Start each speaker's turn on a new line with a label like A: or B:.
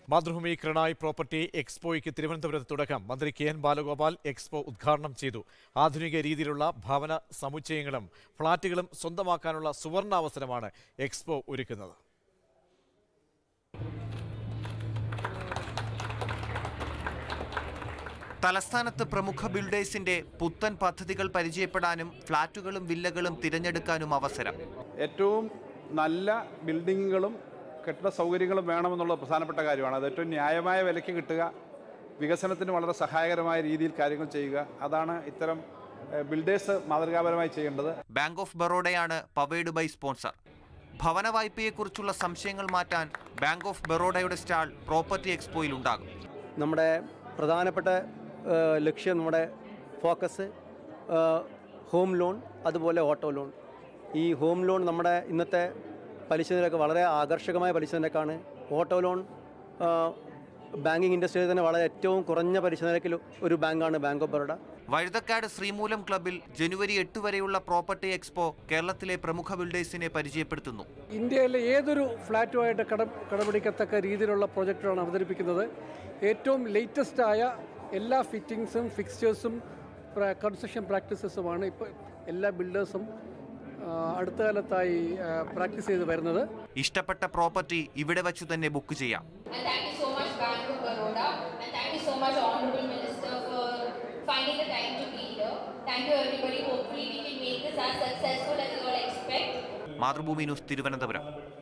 A: Mathrubhumi ക്രണായി property എക്സ്പോയ്ക്ക് തിരുവനന്തപുരത്ത് തുടക്കം മന്ത്രി കെ എൻ ബാലഗോപാൽ എക്സ്പോ ഉദ്ഘാടനം ചെയ്തു ആധുനിക രീതിയിലുള്ള ഭവന സമുച്ചയങ്ങളും ഫ്ളാറ്റുകളും സ്വന്തമാക്കാനുള്ള സുവർണാവസരമാണ് എക്സ്പോ ഒരുക്കുന്നത്
B: തലസ്ഥാനത്ത് പ്രമുഖ ബിൽഡേഴ്സിന്റെ പുത്തൻ പദ്ധതികൾ പരിചയപ്പെടാനും ഫ്ളാറ്റുകളും വില്ലകളും തിരഞ്ഞെടുക്കാനും അവസരം
C: ഏറ്റവും നല്ല ബിൽഡിങ്ങുകളും കെട്ടിട സൗകര്യങ്ങളും വേണമെന്നുള്ള പ്രധാനപ്പെട്ട കാര്യമാണ് അത് ഏറ്റവും ന്യായമായ വിലയ്ക്ക് കിട്ടുക വികസനത്തിന് വളരെ സഹായകരമായ രീതിയിൽ കാര്യങ്ങൾ ചെയ്യുക അതാണ് ഇത്തരം ഏഹ്, ബിൽഡേഴ്സ് മാതൃകാപരമായി ചെയ്യേണ്ടത്
B: ബാങ്ക് ഓഫ് ബറോഡയാണ് പവേഡ് ബൈ സ്പോൺസർ ഭവന വായ്പയെക്കുറിച്ചുള്ള സംശയങ്ങൾ മാറ്റാൻ ബാങ്ക് ഓഫ് ബറോഡയുടെ സ്റ്റാൾ പ്രോപ്പർട്ടി എക്സ്പോയിൽ ഉണ്ടാകും
D: നമ്മുടെ പ്രധാനപ്പെട്ട ആ, ലക്ഷ്യം നമ്മുടെ ഫോക്കസ് ആ, ഹോം ലോൺ അതുപോലെ ഓട്ടോ ലോൺ ഈ ഹോം ലോൺ നമ്മുടെ ഇന്നത്തെ പലിശ നിരക്ക് വളരെ ആകർഷകമായ പലിശ നിരക്കാണ് ഓട്ടോ ലോൺ ആ, ബാങ്കിങ് ഇൻഡസ്ട്രിയിൽ തന്നെ വളരെ ഏറ്റവും കുറഞ്ഞ പലിശ നിരക്കിൽ ഒരു ബാങ്കാണ് ബാങ്ക് ഓഫ് ബറോഡ
B: വഴുതക്കാട് ശ്രീമൂലം ക്ലബിൽ ജനുവരി എട്ട് വരെയുള്ള പ്രോപ്പർട്ടി എക്സ്പോ കേരളത്തിലെ പ്രമുഖ ബിൽഡേഴ്സിനെ പരിചയപ്പെടുത്തുന്നു
E: ഇന്ത്യയിലെ ഏതൊരു ഫ്ലാറ്റുമായിട്ട് കട കടപിടിക്കത്തക്ക രീതിയിലുള്ള പ്രോജക്റ്റുകളാണ് അവതരിപ്പിക്കുന്നത് ഏറ്റവും ലേറ്റസ്റ്റ് ആയ എല്ലാ ഫിറ്റിങ്സും ഫിക്സ്ചേഴ്സും കൺസ്ട്രക്ഷൻ പ്രാക്ടീസസുമാണ് ഇപ്പോൾ എല്ലാ ബിൽഡേഴ്സും അടുത്ത കാലത്തായി പ്രാക്ടീസ് ചെയ്ത് വരുന്നത്
B: ഇഷ്ടപ്പെട്ട പ്രോപ്പർട്ടി ഇവിടെ വച്ചു തന്നെ ബുക്ക് ചെയ്യാം
F: And thank you so much, Bank of Baroda. And thank you so much, Honorable Minister, for finding the time to be here. Thank you, everybody. Hopefully, we can make this as successful as you all expect.
B: Mathrubhumi news Thiruvananthapuram